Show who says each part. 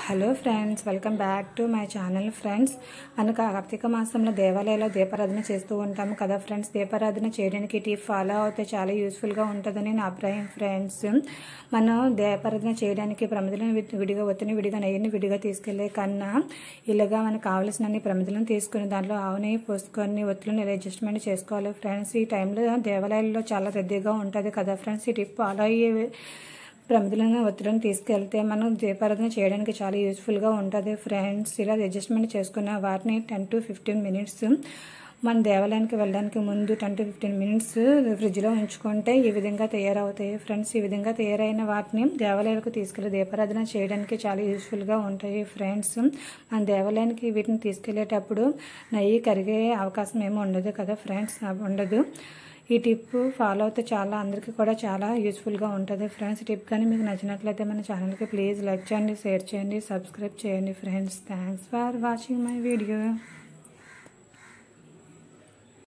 Speaker 1: hello friends welcome back to my channel friends మన కార్తీక మాసంలో దేవాలయాల్లో దీపారాధన చేస్తూ ఉంటాము కదా ఫ్రెండ్స్ దీపారాధన చేయడానికి టిప్ ఫాలో అవుతే చాలా యూస్ఫుల్గా ఉంటుందని నా అభిప్రాయం ఫ్రెండ్స్ మనం దీపారాధన చేయడానికి ప్రమిదలను వి- విడిగా ఒత్తిని విడిగా నెయ్యిని విడిగా తీసుకెళ్లే కన్నా ఇలాగా మనకు కావలసిన అన్ని ప్రమిదలను తీసుకుని దాంట్లో ఆవు నెయ్యి పోసుకొని ఒత్తులను ఇలా అడ్జస్ట్మెంట్ చేసుకోవాలి ఫ్రెండ్స్ ఈ టైంలో దేవాలయాల్లో చాలా రద్దీగా ఉంటుంది కదా ఫ్రెండ్స్ ఈ టిప్ ఫాలో అయ్యే ప్రమిదలను ఒత్తిడిని తీసుకెళ్తే మనం దీపారాధన చేయడానికి చాలా యూస్ఫుల్గా ఉంటుంది ఫ్రెండ్స్ ఇలా అడ్జస్ట్మెంట్ చేసుకున్న వాటిని టెన్ టు ఫిఫ్టీన్ మినిట్స్ మన దేవాలయానికి వెళ్ళడానికి ముందు టెన్ టు ఫిఫ్టీన్ మినిట్స్ ఫ్రిడ్జ్లో ఉంచుకుంటే ఈ విధంగా తయారవుతాయి ఫ్రెండ్స్ ఈ విధంగా తయారైన వాటిని దేవాలయాలకు తీసుకెళ్లి దీపారాధన చేయడానికి చాలా యూస్ఫుల్గా ఉంటాయి ఫ్రెండ్స్ మన దేవాలయానికి వీటిని తీసుకెళ్లేటప్పుడు నెయ్యి కరిగే అవకాశం ఏమి ఉండదు కదా ఫ్రెండ్స్ ఉండదు ఈ టిప్ ఫాలో అవుతే చాలా అందరికీ కూడా చాలా యూస్ఫుల్గా ఉంటుంది ఫ్రెండ్స్ ఈ టిప్ కానీ మీకు నచ్చినట్లయితే మన ఛానల్కి ప్లీజ్ లైక్ చేయండి షేర్ చేయండి సబ్స్క్రైబ్ చేయండి friends thanks for watching my video